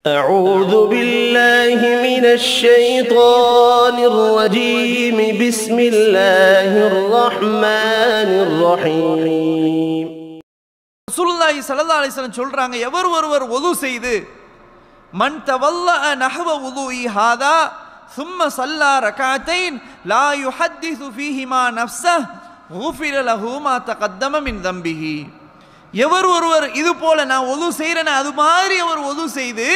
أعوذ بالله من الشيطان الرجيم بسم الله الرحمن الرحيم ரசூலுல்லாஹி ஸல்லல்லாஹு அலைஹி வஸல்லம் சொல்றாங்க எவர் ஒருவர் ஒது செய்து மன் தவல்ல நஹவ உதுஇ ஹாதா ثم صلى ركعتين لا يحدث فيهما نفسه غفر له ما تقدم من ذنبه எவர் ஒருவர் இது போல நான் ஒது செய்கிறேன் அது மாதிரி அவர் ஒது செய்து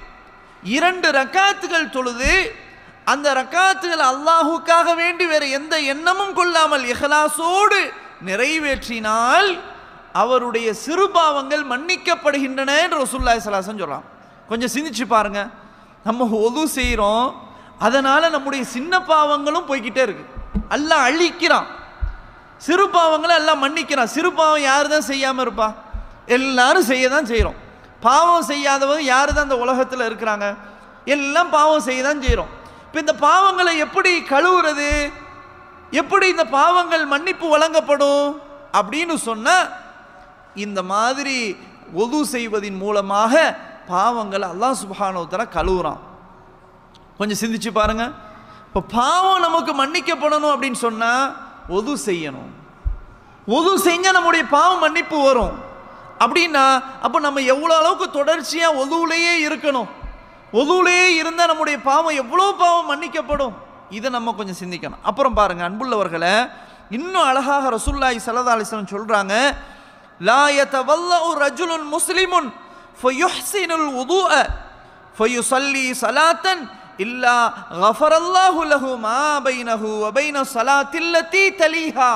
இரண்டு ரக்காத்துகள் தொழுது அந்த ரக்காத்துகள் அல்லாஹுக்காக வேண்டி வேறு எந்த எண்ணமும் கொள்ளாமல் இஹ்லாஸோடு நிறைவேற்றினால் அவருடைய சிறு பாவங்கள் மன்னிக்கப்படுகின்றன என்று ரசூல்லாய் சலாசன் சொல்றான் கொஞ்சம் சிந்திச்சு பாருங்க நம்ம ஒது செய்கிறோம் அதனால நம்முடைய சின்ன பாவங்களும் போய்கிட்டே இருக்கு அல்லாஹ் அழிக்கிறான் சிறு பாவங்களை எல்லாம் மன்னிக்கிறான் சிறு பாவம் யார் தான் செய்யாமல் இருப்பா எல்லாரும் செய்ய தான் செய்கிறோம் பாவம் செய்யாதவங்க யார் தான் இந்த உலகத்தில் இருக்கிறாங்க எல்லாம் பாவம் செய்ய தான் செய்கிறோம் இப்போ இந்த பாவங்களை எப்படி கழுவுறது எப்படி இந்த பாவங்கள் மன்னிப்பு வழங்கப்படும் அப்படின்னு சொன்னால் இந்த மாதிரி ஒது செய்வதின் மூலமாக பாவங்களை அல்லாஹ் சுபானோத்தர கழுவுறான் கொஞ்சம் சிந்திச்சு பாருங்க இப்போ பாவம் நமக்கு மன்னிக்கப்படணும் அப்படின்னு சொன்னால் ஒது செய்யணும் ஒது செஞ்சால் நம்முடைய பாவம் மன்னிப்பு வரும் அப்படின்னா அப்போ நம்ம எவ்வளோ அளவுக்கு தொடர்ச்சியாக ஒதுவுலேயே இருக்கணும் ஒதுவுலேயே இருந்தால் நம்முடைய பாவம் எவ்வளோ பாவம் மன்னிக்கப்படும் இதை நம்ம கொஞ்சம் சிந்திக்கணும் அப்புறம் பாருங்க அன்புள்ளவர்களை இன்னும் அழகாக ரசூல்லாய் சல்லா அலிஸ்லாம் சொல்கிறாங்க லா யதவல்லஉ ரஜுலுன் முஸ்லிமுன் ஃபயுஹ்சினுல் உதுஅ ஃபயுஸல்லி ஸலாத்தன் இல்லா கஃபரல்லாஹு லஹு மா பைனஹு வ பைன ஸலாத்தில்லதி தலீஹா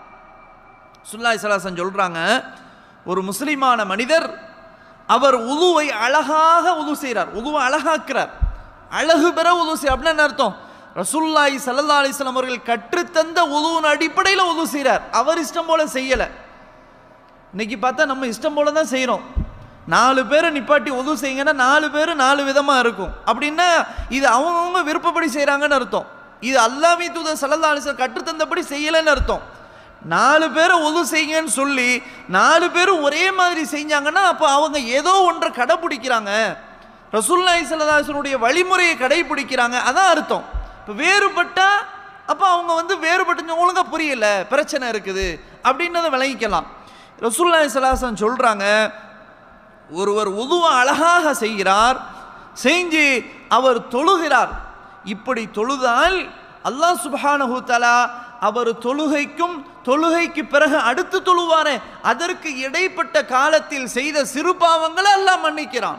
சுல்லாய் சலாசன் சொல்றாங்க ஒரு முஸ்லிமான மனிதர் அவர் உதுவை அழகாக உது செய்கிறார் உதுவை அழகாக்குறார் அழகு பெற உது செய்ய அப்படின்னு என்ன அர்த்தம் ரசூல்லாய் சல்லா அலிஸ்லாம் அவர்கள் கற்றுத்தந்த உதுவின் அடிப்படையில் உது செய்கிறார் அவர் இஷ்டம் போல செய்யலை இன்னைக்கு பார்த்தா நம்ம இஷ்டம் போல தான் செய்கிறோம் நாலு பேரை நிப்பாட்டி உது செய்யுங்கன்னா நாலு பேர் நாலு விதமாக இருக்கும் அப்படின்னா இது அவங்கவுங்க விருப்பப்படி செய்கிறாங்கன்னு அர்த்தம் இது அல்லாமி தூத சல்லா அலிஸ்லாம் கற்றுத்தந்தபடி செய்யலைன்னு அர்த்தம் நாலு பேரை உது செய்யுங்கன்னு சொல்லி நாலு பேரும் ஒரே மாதிரி செஞ்சாங்கன்னா அப்போ அவங்க ஏதோ ஒன்றை கடைப்பிடிக்கிறாங்க ரசூல்லாய் சல்லாஹனுடைய வழிமுறையை கடைபிடிக்கிறாங்க அதான் அர்த்தம் இப்போ வேறுபட்டா அப்போ அவங்க வந்து வேறுபட்டு ஒழுங்காக புரியல பிரச்சனை இருக்குது அப்படின்றத விளங்கிக்கலாம் ரசூல்லாய் சலாஹன் சொல்கிறாங்க ஒருவர் உதுவை அழகாக செய்கிறார் செஞ்சு அவர் தொழுகிறார் இப்படி தொழுதால் அல்லாஹ் சுபஹானஹு தலா அவர் தொழுகைக்கும் தொழுகைக்கு பிறகு அடுத்து தொழுவாரே அதற்கு இடைப்பட்ட காலத்தில் செய்த சிறு பாவங்களை எல்லாம் மன்னிக்கிறான்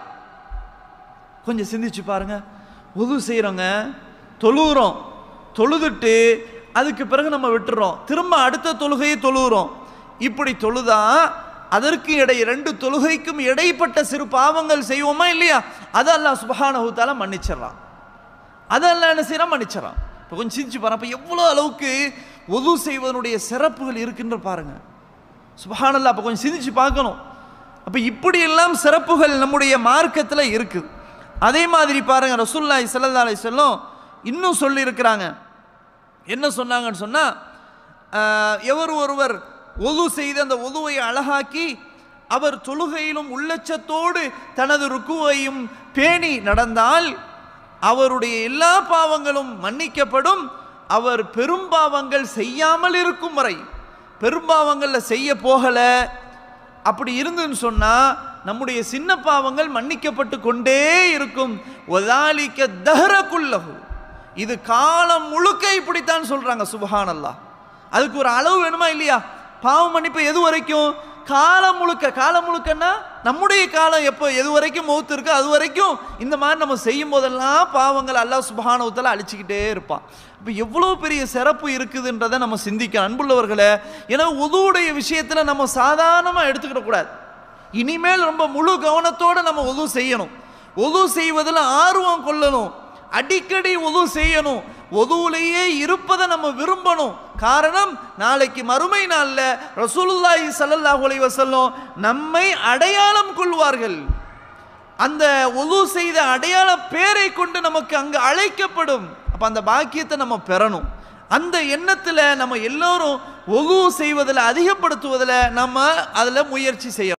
கொஞ்சம் சிந்திச்சு பாருங்க உது செய்கிறோங்க தொழுகிறோம் தொழுதுட்டு அதுக்கு பிறகு நம்ம விட்டுறோம் திரும்ப அடுத்த தொழுகையை தொழுகிறோம் இப்படி தொழுதா அதற்கு இடை ரெண்டு தொழுகைக்கும் இடைப்பட்ட சிறு பாவங்கள் செய்வோமா இல்லையா அதெல்லாம் சுபஹானஹூத்தால மன்னிச்சிடறான் அதெல்லாம் என்ன செய்யறான் மன்னிச்சிடறான் இப்போ கொஞ்சம் சிந்திச்சு பாருங்க அப்போ எவ்வளோ அளவுக்கு ஒது செய்வதனுடைய சிறப்புகள் இருக்குன்ற பாருங்க சுபஹானல்லா அப்போ கொஞ்சம் சிந்திச்சு பார்க்கணும் அப்போ இப்படியெல்லாம் சிறப்புகள் நம்முடைய மார்க்கத்தில் இருக்குது அதே மாதிரி பாருங்க ரசூல்லாய் சல்லா அலி சொல்லும் இன்னும் சொல்லியிருக்கிறாங்க என்ன சொன்னாங்கன்னு சொன்னால் எவர் ஒருவர் ஒது செய்து அந்த ஒதுவை அழகாக்கி அவர் தொழுகையிலும் உள்ளச்சத்தோடு தனது ருக்குவையும் பேணி நடந்தால் அவருடைய எல்லா பாவங்களும் மன்னிக்கப்படும் அவர் பெரும்பாவங்கள் செய்யாமல் இருக்கும் வரை பெரும்பாவங்களில் செய்ய போகலை அப்படி இருந்துன்னு சொன்னால் நம்முடைய சின்ன பாவங்கள் மன்னிக்கப்பட்டு கொண்டே இருக்கும் ஒதாலிக்க தஹரக்குள்ளகு இது காலம் முழுக்க இப்படித்தான் சொல்கிறாங்க சுபஹானல்லா அதுக்கு ஒரு அளவு வேணுமா இல்லையா பாவம் மன்னிப்பு எது வரைக்கும் காலம் முழுக்க காலம் முழுக்கன்னா நம்முடைய காலம் எப்போ எது வரைக்கும் மௌத்து இருக்கோ அது வரைக்கும் இந்த மாதிரி நம்ம செய்யும் போதெல்லாம் பாவங்கள் அல்லாஹ் சுபஹானவத்தில் அழிச்சிக்கிட்டே இருப்பான் இப்போ எவ்வளோ பெரிய சிறப்பு இருக்குதுன்றதை நம்ம சிந்திக்க அன்புள்ளவர்களை ஏன்னா உதுவுடைய விஷயத்தில் நம்ம சாதாரணமாக எடுத்துக்கிடக்கூடாது இனிமேல் ரொம்ப முழு கவனத்தோடு நம்ம உது செய்யணும் உது செய்வதில் ஆர்வம் கொள்ளணும் அடிக்கடி உது செய்யணும் ஒதுவுலேயே இருப்பதை நம்ம விரும்பணும் காரணம் நாளைக்கு மறுமை நாளில் ரசூலுல்லாஹி சல்லல்லாஹு அலைஹி வஸல்லம் நம்மை அடையாளம் கொள்வார்கள் அந்த ஒது செய்த அடையாள பேரை கொண்டு நமக்கு அங்கு அழைக்கப்படும் அப்போ அந்த பாக்கியத்தை நம்ம பெறணும் அந்த எண்ணத்தில் நம்ம எல்லோரும் ஒது செய்வதில் அதிகப்படுத்துவதில் நம்ம அதில் முயற்சி செய்யணும்